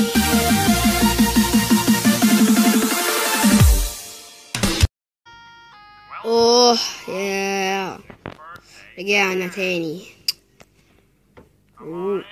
اوه يا رجعنا تاني أوه.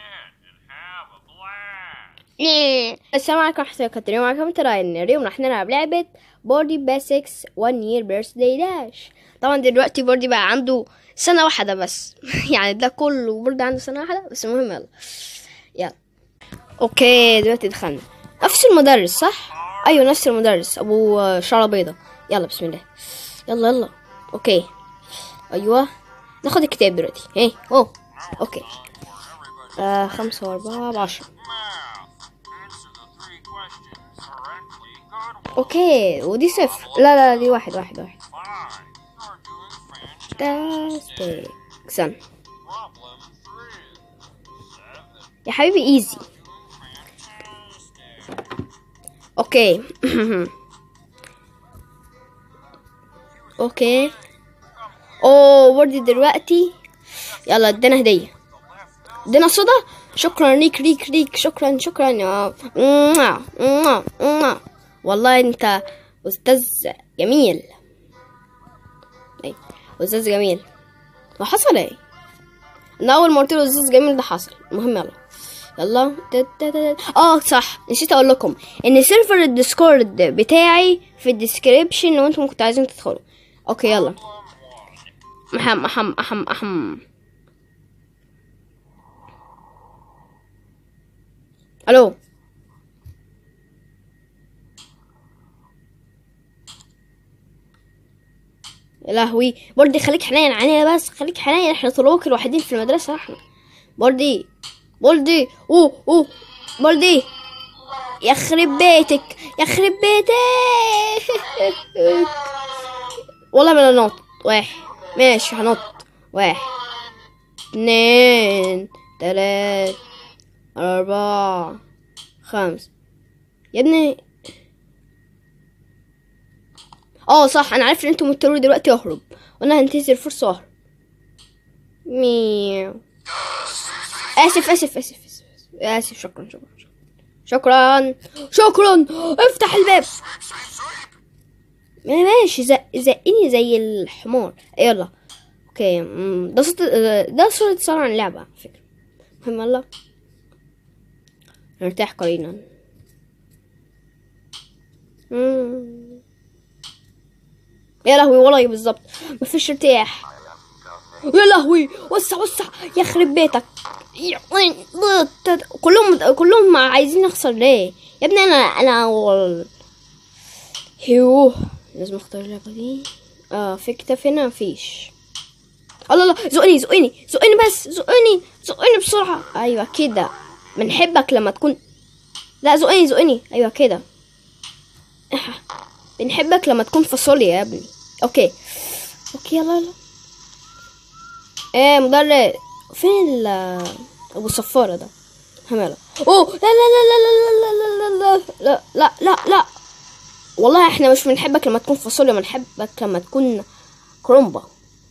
السلام عليكم ورحمة الله وبركاته اليوم معكم تراين اليوم راح نلعب لعبة بوردي باسكس 1 year birthday dash طبعا دلوقتي بوردي بقى عنده سنة واحدة بس يعني ده كله بوردي عنده سنة واحدة بس المهم يلا يلا اوكي دلوقتي دخلنا نفس المدرس صح؟ ايوه نفس المدرس ابو شعره بيضة يلا بسم الله يلا يلا اوكي ايوه ناخد الكتاب دلوقتي ايه اوه اوكي آه خمسة واربعة بعشرة اوكي ودي صفر لا لا دي واحد واحد واحد فانتاستيك سن يا حبيبي ايزي اوكي اوكي اوه وردي دلوقتي يلا ادينا هدية ادينا صودا شكرا ليك ليك ليك شكرا شكرا يا موah، موah، موah. والله انت استاذ جميل ايه استاذ جميل وحصل ايه انا اول ما قلت له استاذ جميل ده حصل المهم يلا يلا دا- دا- دا- دا. اه صح نسيت اقول لكم ان سيرفر الديسكورد بتاعي في الديسكريبشن لو انتم كنتوا عايزين تدخلوا اوكي يلا محم محم محم محم الو يا لهوي بردي خليك حنين علينا بس خليك حنين احنا طلوك الوحيدين في المدرسة احنا بردي بردي اوه اوه بردي يخرب بيتك يخرب بيتك والله ما انا نط واحد ماشي هنط واحد اتنين تلات أربعة خمس يا ابني اه صح انا عارف ان انتوا مضطروا دلوقتي اهرب وانا هنتهز الفرصة واهرب ميو اسف اسف اسف اسف اسف شكرا شكرا شكرا شكرا افتح الباب ما- ماشي زق زقني زي الحمار يلا اوكي مم، ده صوت ده صورة صار عن اللعبة على فكرة المهم يلا نرتاح قليلا مم. يا لهوي والله بالظبط مفيش ارتياح يا لهوي وسع وسع يخرب بيتك كلهم كلهم عايزين نخسر ليه يا ابني انا انا وال... هيوه لازم اختار اللعبة دي اه في كتاب هنا مفيش الله الله زقني زقني زقني بس زقني زقني بسرعة ايوه كده بنحبك لما تكون لا زقني زقني ايوه كده بنحبك لما تكون فاصوليا يا ابني اوكي اوكي يلا يلا ايه مدرس فين ال ابو الصفارة ده هملا اوه لا لا لا لا لا لا لا لا لا لا لا لا والله احنا مش بنحبك لما تكون فاصوليا بنحبك لما تكون كرومبا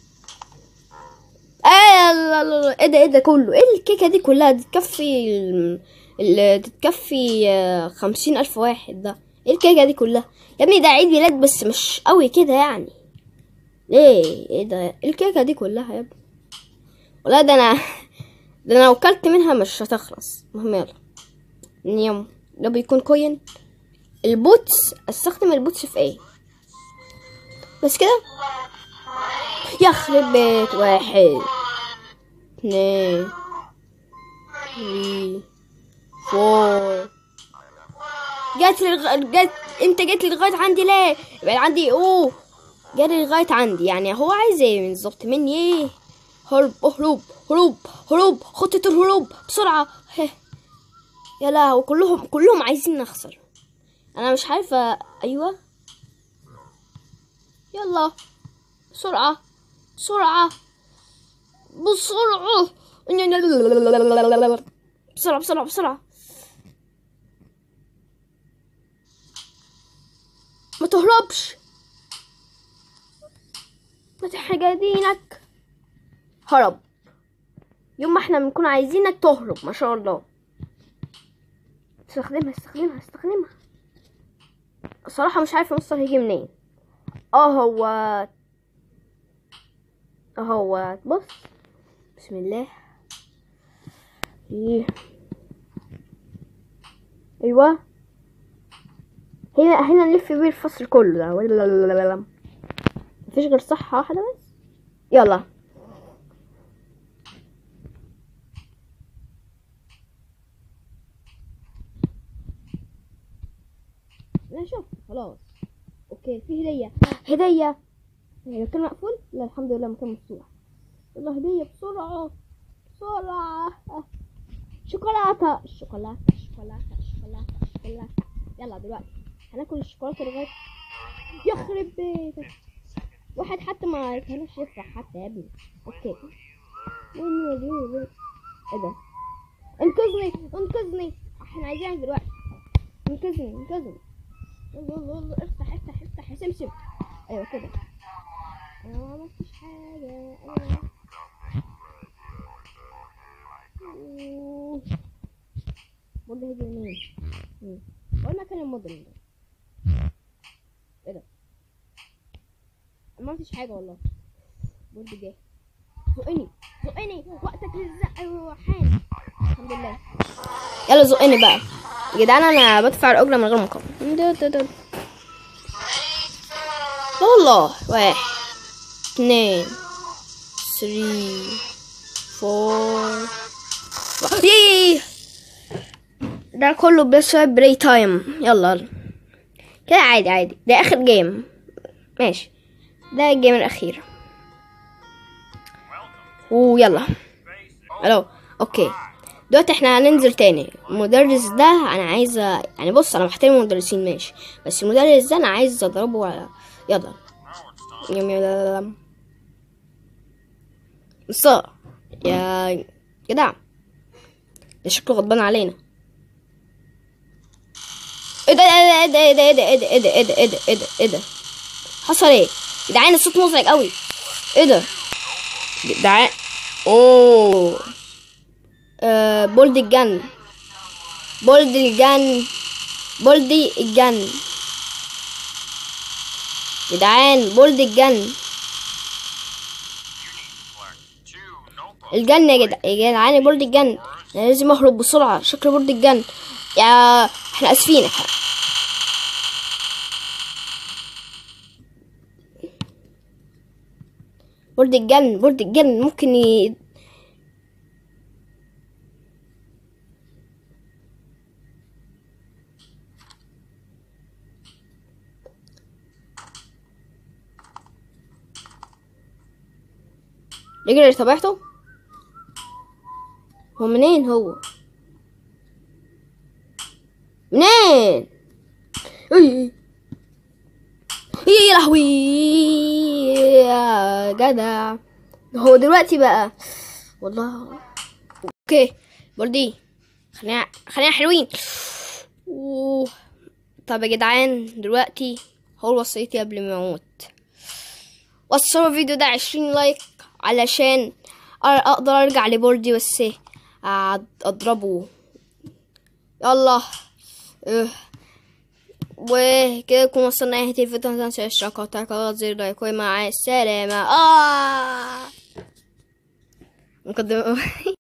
ايه لا لا لا ايه ده ايه ده كله ايه الكيكه دي كلها دي تكفي ال- ال- تكفي آه، خمسين الف واحد ده ايه الكيكه دي كلها يا ابني ده عيد ميلاد بس مش قوي كده يعني ليه ايه ده إيه الكيكه دي كلها يا ابني ولا ده انا ده انا لو كلت منها مش هتخلص المهم يلا نيوم ده بيكون كوين البوتس استخدم البوتس في ايه بس كده يخرب بيت واحد اثنين ثري فور جات لغ... جات انت جيت لغايه عندي ليه يبقى عندي اوه جاري لغايه عندي يعني هو عايز ايه بالظبط مني ايه هرب هروب هروب هروب خطة الهروب بسرعة هه. يا لهوي كلهم كلهم عايزين نخسر انا مش عارفة ايوه يلا بسرعة بسرعة بسرعة بسرعة بسرعة بسرعة ما تهربش ما تحجدينك هرب يوم ما احنا بنكون عايزينك تهرب ما شاء الله استخدمها استخدمها استخدمها الصراحة مش عارف المصدر هيجي منين اه هو اهو بص بسم الله ايه ايوه هنا هنا نلف بيه الفصل كله ده ولا لا لا لا لا مفيش غير صحة واحدة بس يلا لا شوف خلاص اوكي في هدية هدية هي كان مقفول لا الحمد لله مكان مفتوح يلا هدية بسرعة بسرعة شوكولاتة شوكولاتة شوكولاتة شوكولاتة شوكولاتة يلا دلوقتي هناكل الشوكولاتة لغاية يخرب بيتك واحد حتى ما عرفناش يفرح حتى يا ابني اوكي ايه ده انقذني انقذني احنا عايزينك دلوقتي انقذني انقذني يلا يلا يلا افتح افتح افتح يا سمسم ايوه كده انا ما عملتش حاجة انا أوه. برضه هيجي منين مم. هو المكان المظلم ده ايه ده أنا ما عملتش حاجة والله برضه جه زقني زقني وقتك للزق حان الحمد لله يلا زقني بقى يا جدعان انا بدفع الاجره من غير مقابل ده ده ده. لا والله واحد اثنين ثري فور يي ده كله بس بري تايم يلا كده عادي عادي ده اخر جيم ماشي ده الجيم الاخير ويلا الو اوكي دلوقتي احنا هننزل تاني المدرس ده انا عايزه يعني بص انا بحترم المدرسين ماشي بس المدرس ده انا عايز اضربه على يلا يم يم مصا يا جدع ده شكله غضبان علينا ايه ده ايه ده ايه ده ايه ده ايه ده ايه ده ايه ده ايه ده ايه ده ايه ده حصل ايه جدعان الصوت مزعج قوي ايه ده جدعان اوه آه بولد الجن بولد الجن بولدي الجن جدعان بولد الجن الجن يا جدع يا جدعان بولد الجن انا لازم اهرب بسرعه شكل بولد الجن يا احنا اسفين احنا بولد الجن بولد الجن ممكن ي... رجل اللي تبعته هو منين هو منين اي يا لهوي يا جدع هو دلوقتي بقى والله اوكي بردي خلينا خلينا حلوين أوه. طب يا جدعان دلوقتي هو وصيتي قبل ما اموت وصلوا الفيديو ده عشرين لايك علشان اقدر ارجع لبوردي بس اضربه يلا اه. وكده نكون وصلنا نهاية الفيديو متنساش الاشتراك والتعليق زر لايك ومع السلامة آه مقدمة